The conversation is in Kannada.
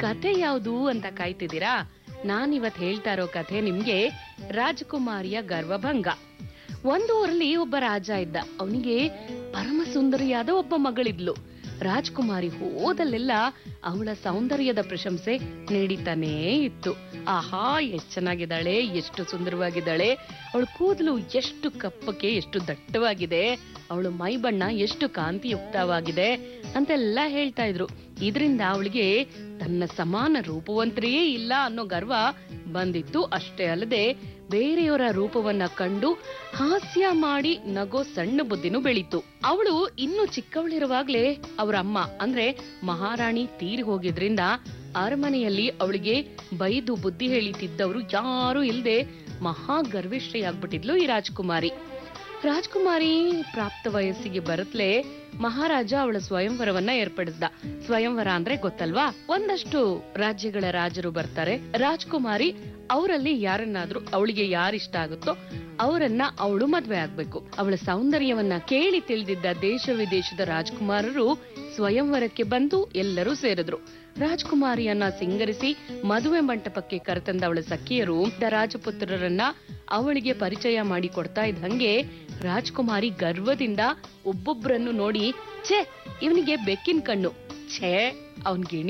ಕಥೆ ಯಾವುದು ಅಂತ ಕಾಯ್ತಿದ್ದೀರಾ ನಾನಿವತ್ ಹೇಳ್ತಾ ಇರೋ ಕಥೆ ನಿಮ್ಗೆ ರಾಜಕುಮಾರಿಯ ಗರ್ವಭಂಗ ಒಂದು ಊರಲ್ಲಿ ಒಬ್ಬ ರಾಜ ಇದ್ದ ಅವನಿಗೆ ಪರಮ ಸುಂದರಿಯಾದ ಒಬ್ಬ ಮಗಳಿದ್ಲು ರಾಜ್ಕುಮಾರಿ ಹೋದಲ್ಲೆಲ್ಲ ಅವಳ ಸೌಂದರ್ಯದ ಪ್ರಶಂಸೆ ನಡೀತಾನೇ ಇತ್ತು ಆಹಾ ಎಷ್ಟ್ ಚೆನ್ನಾಗಿದ್ದಾಳೆ ಎಷ್ಟು ಸುಂದರವಾಗಿದ್ದಾಳೆ ಅವಳ ಕೂದಲು ಎಷ್ಟು ಕಪ್ಪಕ್ಕೆ ಎಷ್ಟು ದಟ್ಟವಾಗಿದೆ ಅವಳು ಮೈ ಬಣ್ಣ ಎಷ್ಟು ಕಾಂತಿಯುಕ್ತವಾಗಿದೆ ಅಂತೆಲ್ಲ ಹೇಳ್ತಾ ಇದ್ರು ಇದರಿಂದ ಅವಳಿಗೆ ತನ್ನ ಸಮಾನ ರೂಪವಂತರೇ ಇಲ್ಲ ಅನ್ನೋ ಗರ್ವ ಬಂದಿತ್ತು ಅಷ್ಟೇ ಅಲ್ಲದೆ ಬೇರೆಯವರ ರೂಪವನ್ನ ಕಂಡು ಹಾಸ್ಯ ಮಾಡಿ ನಗೋ ಸಣ್ಣ ಬುದ್ಧಿನೂ ಬೆಳೀತು ಅವಳು ಇನ್ನು ಚಿಕ್ಕವಳಿರುವಾಗ್ಲೇ ಅವರ ಅಮ್ಮ ಅಂದ್ರೆ ಮಹಾರಾಣಿ ತೀರಿ ಹೋಗಿದ್ರಿಂದ ಅರಮನೆಯಲ್ಲಿ ಅವಳಿಗೆ ಬೈದು ಬುದ್ಧಿ ಹೇಳಿತಿದ್ದವರು ಯಾರೂ ಇಲ್ದೆ ಮಹಾ ಗರ್ವಿಷ್ಠೆಯಾಗ್ಬಿಟ್ಟಿದ್ಲು ಈ ರಾಜ್ಕುಮಾರಿ ರಾಜ್ಕುಮಾರಿ ಪ್ರಾಪ್ತ ವಯಸ್ಸಿಗೆ ಬರುತ್ತಲೇ ಮಹಾರಾಜ ಅವಳ ಸ್ವಯಂವರವನ್ನ ಏರ್ಪಡಿಸ್ದ ಸ್ವಯಂವರ ಅಂದ್ರೆ ಗೊತ್ತಲ್ವಾ ಒಂದಷ್ಟು ರಾಜ್ಯಗಳ ರಾಜರು ಬರ್ತಾರೆ ರಾಜ್ಕುಮಾರಿ ಅವರಲ್ಲಿ ಯಾರನ್ನಾದ್ರೂ ಅವಳಿಗೆ ಯಾರಿಷ್ಟ ಆಗುತ್ತೋ ಅವರನ್ನ ಅವಳು ಮದ್ವೆ ಆಗ್ಬೇಕು ಅವಳ ಸೌಂದರ್ಯವನ್ನ ಕೇಳಿ ತಿಳಿದಿದ್ದ ದೇಶ ವಿದೇಶದ ರಾಜ್ಕುಮಾರರು ಸ್ವಯಂವರಕ್ಕೆ ಬಂದು ಎಲ್ಲರೂ ಸೇರಿದ್ರು ರಾಜ್ಕುಮಾರಿಯನ್ನ ಸಿಂಗರಿಸಿ ಮದುವೆ ಮಂಟಪಕ್ಕೆ ಕರೆತಂದ ಅವಳ ಸಖಿಯರು ದ ರಾಜಪುತ್ರರನ್ನ ಅವಳಿಗೆ ಪರಿಚಯ ಮಾಡಿ ಕೊಡ್ತಾ ಇದ್ದಂಗೆ ರಾಜ್ಕುಮಾರಿ ಗರ್ವದಿಂದ ಒಬ್ಬೊಬ್ರನ್ನು ನೋಡಿ ಛೇ ಇವನಿಗೆ ಬೆಕ್ಕಿನ ಕಣ್ಣು ಛೇ ಅವನ್ಗೆ